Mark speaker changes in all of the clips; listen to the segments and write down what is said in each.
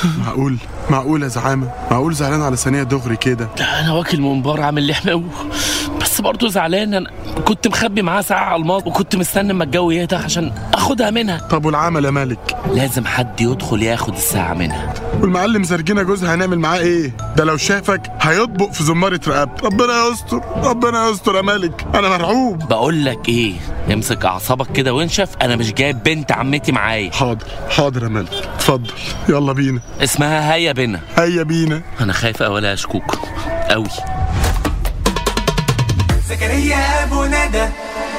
Speaker 1: معقول معقول يا زعامة معقول زعلان على ثانية دغري كده
Speaker 2: ده انا واكل ممبار عامل لحمه بس برضه زعلان انا كنت مخبي معاه ساعه الماس وكنت مستني اما الجو يهدى عشان اخدها منها
Speaker 1: طب والعمل يا مالك
Speaker 2: لازم حد يدخل ياخد الساعه منها
Speaker 1: والمعلم زرجينا جوزها هنعمل معاه ايه ده لو شافك هيطبق في زمارة رقبته ربنا يستر ربنا يستر يا مالك انا مرعوب
Speaker 2: بقول لك ايه امسك اعصابك كده وانشف انا مش جايب بنت عمتي معايا
Speaker 1: حاضر حاضر يا مالك اتفضل يلا بينا
Speaker 2: اسمها هيا بنا
Speaker 1: هيا بينا
Speaker 2: انا خايف اوي يا شكوك قوي
Speaker 3: زكريا ابو ندى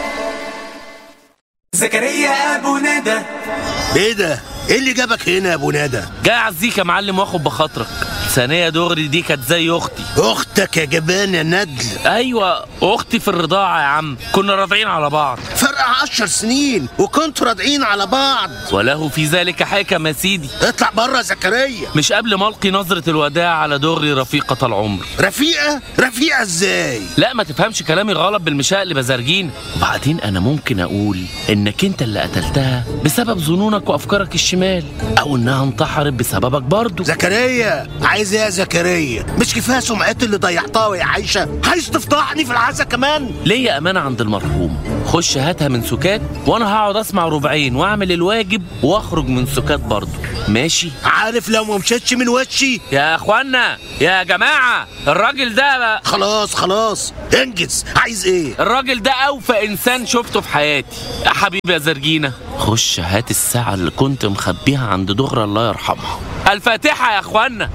Speaker 3: زكريا ابو ندى
Speaker 4: ايه ده؟ ايه اللي جابك هنا يا ابو ندى؟
Speaker 2: جاي اعزيك يا معلم واخد بخاطرك ثانية دغري دي كانت زي اختي
Speaker 4: اختك يا جبان يا ندل
Speaker 2: ايوه اختي في الرضاعة يا عم كنا راضعين على بعض
Speaker 4: فرق عشر سنين وكنتوا راضعين على بعض
Speaker 2: وله في ذلك حكم يا سيدي
Speaker 4: اطلع بره يا زكريا
Speaker 2: مش قبل ما القي نظرة الوداع على دغري رفيقة العمر
Speaker 4: رفيقه رفيقه ازاي
Speaker 2: لا ما تفهمش كلامي غلط بالمشاقل بزرجين وبعدين انا ممكن اقول انك انت اللي قتلتها بسبب ظنونك وافكارك الشمال او انها انتحرت بسببك برضه
Speaker 4: زكريا عايز ايه يا زكريا مش كفايه سمعتي اللي ضيعتها وهي عايشه عايز تفضحني في العزا كمان
Speaker 2: ليا امانه عند المرحوم خش هاتها من سكات وانا هقعد اسمع ربعين واعمل الواجب واخرج من سكات برضه ماشي
Speaker 4: عارف لو ما مشيتش من وشي
Speaker 2: يا اخوانا يا جماعه الراجل ده بقى
Speaker 4: خلاص خلاص انجز عايز ايه
Speaker 2: الراجل ده اوفى انسان شفته في حياتي يا حبيبي يا زرجينه خش هات الساعه اللي كنت مخبيها عند دغرة الله يرحمها الفاتحه يا اخوانا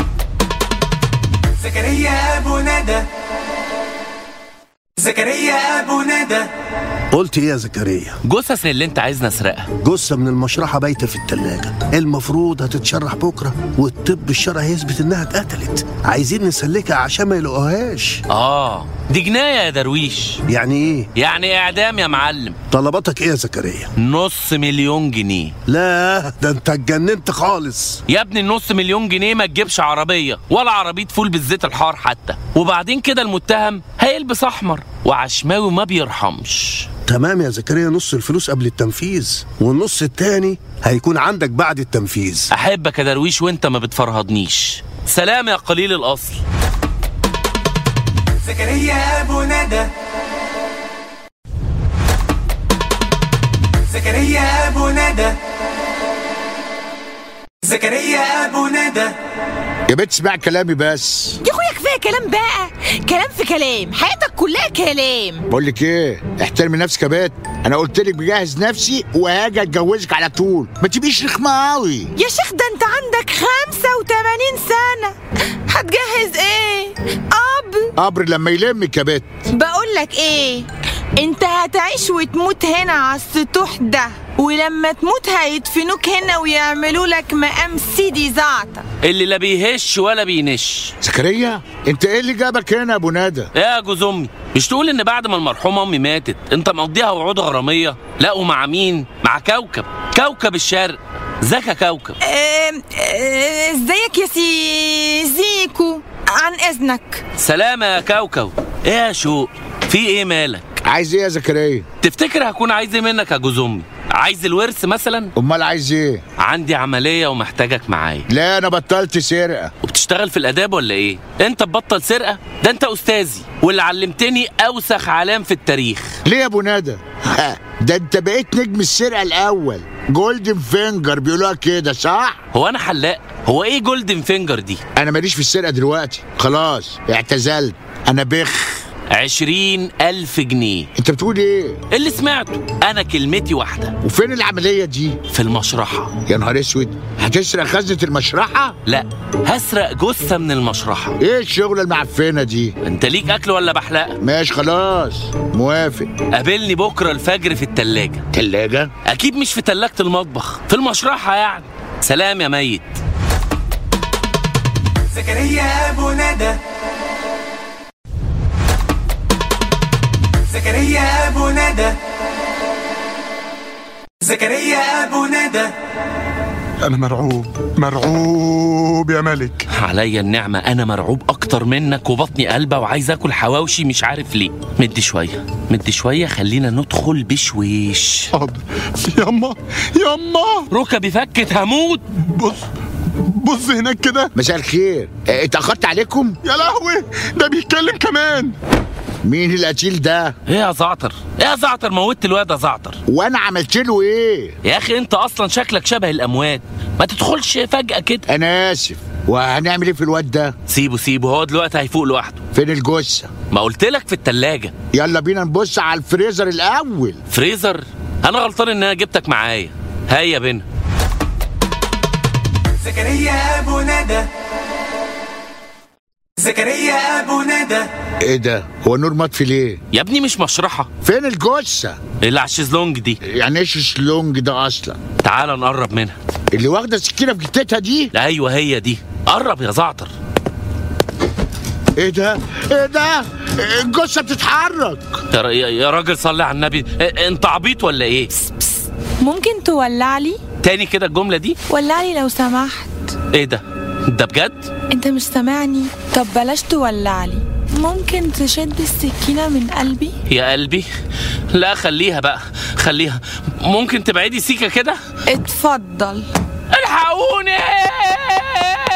Speaker 3: زكريا ابو ندى زكريا ابو ندى
Speaker 5: قلت ايه يا زكريا
Speaker 2: جثث اللي انت عايزنا اسرقها
Speaker 5: جثة من المشرحة بايتة في التلاجة المفروض هتتشرح بكرة والطب الشرعي هيثبت انها اتقتلت عايزين نسلكها عشان ما يلاقوهاش
Speaker 2: اه دي جنايه يا درويش
Speaker 5: يعني ايه
Speaker 2: يعني اعدام يا معلم
Speaker 5: طلباتك ايه يا زكريا
Speaker 2: نص مليون جنيه
Speaker 5: لا ده انت اتجننت خالص
Speaker 2: يا ابني النص مليون جنيه ما تجيبش عربيه ولا عربيه فول بالزيت الحار حتى وبعدين كده المتهم هيلبس احمر وعشماوي ما بيرحمش
Speaker 5: تمام يا زكريا نص الفلوس قبل التنفيذ والنص التاني هيكون عندك بعد التنفيذ
Speaker 2: احبك يا درويش وانت ما بتفرهدنيش سلام يا قليل الاصل
Speaker 3: زكريا ابو ندى زكريا ابو ندى زكريا ابو ندى
Speaker 6: يا بنت اسمع كلامي بس
Speaker 7: يا اخويا كفايه كلام بقى كلام في كلام حياتك كلها كلام
Speaker 6: بقول لك ايه احترمي نفسك يا بنت انا قلت لك بجهز نفسي وهاجي اتجوزك على طول ما تبقيش رخمه قوي
Speaker 7: يا شيخ ده انت عندك 85 سنه هتجهز ايه اب
Speaker 6: قبر لما يلمك يا بنت
Speaker 7: بقول لك ايه انت هتعيش وتموت هنا على السطوح ده ولما تموت هيدفنوك هنا ويعملوا لك مقام سيدي زعتر
Speaker 2: اللي لا بيهش ولا بينش
Speaker 6: زكريا انت ايه اللي جابك هنا يا ابو ندى
Speaker 2: يا جوز امي مش تقول ان بعد ما المرحومه امي ماتت انت مقضيها وعود غراميه لا ومع مين مع كوكب كوكب الشرق زكا كوكب
Speaker 7: اه، اه، ازيك يا سي زيكو عن اذنك
Speaker 2: سلام يا كوكب ايه يا شوق في ايه مالك
Speaker 6: عايز ايه يا زكريا
Speaker 2: تفتكر هكون عايز ايه منك يا جوز امي عايز الورث مثلا
Speaker 6: امال عايز ايه
Speaker 2: عندي عمليه ومحتاجك معايا
Speaker 6: لا انا بطلت سرقه
Speaker 2: وبتشتغل في الاداب ولا ايه انت تبطل سرقه ده انت استاذي واللي علمتني اوسخ علام في التاريخ
Speaker 6: ليه يا ابو ندى ده انت بقيت نجم السرقه الاول جولدن فينجر بيقولوها كده صح
Speaker 2: هو انا حلاق هو ايه جولدن فينجر دي
Speaker 6: انا ماليش في السرقه دلوقتي خلاص اعتزلت انا بخ
Speaker 2: عشرين ألف جنيه
Speaker 6: انت بتقول ايه
Speaker 2: اللي سمعته أنا كلمتي واحدة
Speaker 6: وفين العمليه دي
Speaker 2: في المشرحة
Speaker 6: يا نهار اسود هتسرق خزنه المشرحه
Speaker 2: لا هسرق جثة من المشرحة
Speaker 6: ايه الشغله المعفنه دي
Speaker 2: انت ليك أكل ولا بحلقة
Speaker 6: ماشي خلاص موافق
Speaker 2: قابلني بكرة الفجر في التلاجة
Speaker 6: تلاجة
Speaker 2: أكيد مش في تلاجة المطبخ في المشرحة يعني سلام يا ميت
Speaker 3: زكريا ابو ندى زكريا ابو ندى زكريا ابو ندى
Speaker 1: انا مرعوب مرعوب يا ملك
Speaker 2: عليا النعمة أنا مرعوب أكتر منك وبطني قلبة وعايز آكل حواوشي مش عارف ليه مدي شوية مدي شوية خلينا ندخل بشويش
Speaker 1: حاضر يما يما
Speaker 2: ركبي فكت هموت
Speaker 1: بص بص هناك كده
Speaker 6: مساء الخير اه، اتاخرت عليكم
Speaker 1: يا لهوي ده بيتكلم كمان
Speaker 6: مين القتيل ده
Speaker 2: ايه يا زعتر ايه يا زعتر موتت الواد يا زعتر
Speaker 6: وانا عملت له ايه
Speaker 2: يا اخي انت اصلا شكلك شبه الاموات ما تدخلش فجأة كده
Speaker 6: انا اسف وهنعمل ايه في الواد ده
Speaker 2: سيبه سيبه هو دلوقتي هيفوق لوحده
Speaker 6: فين الجثه
Speaker 2: ما قلت لك في التلاجة
Speaker 6: يلا بينا نبص على الفريزر الاول
Speaker 2: فريزر انا غلطان ان انا جبتك معايا هيا بينا
Speaker 3: زكريا ابو ندى زكريا ابو ندى
Speaker 6: ايه ده هو نور مطفي ليه
Speaker 2: يا ابني مش مشرحة
Speaker 6: فين الجثه
Speaker 2: اللي على الشيزلونج دي
Speaker 6: يعني ايش الشلونج ده اصلا
Speaker 2: تعال نقرب منها
Speaker 6: اللي واخده سكينه في جتتها دي
Speaker 2: ايوه هي دي قرب يا زعتر
Speaker 6: ايه ده ايه ده الجثه بتتحرك
Speaker 2: يا, ر- يا يا راجل صلي على النبي إيه، انت عبيط ولا ايه
Speaker 7: ممكن تولع لي
Speaker 2: تاني كده الجملة دي
Speaker 7: ولع لي لو سمحت
Speaker 2: ايه ده ده بجد
Speaker 7: انت مش سامعني طب بلاش تولع لي ممكن تشد السكينة من قلبي
Speaker 2: يا قلبي لا خليها بقى خليها ممكن تبعدي سيكة كده
Speaker 7: اتفضل
Speaker 2: الحقوني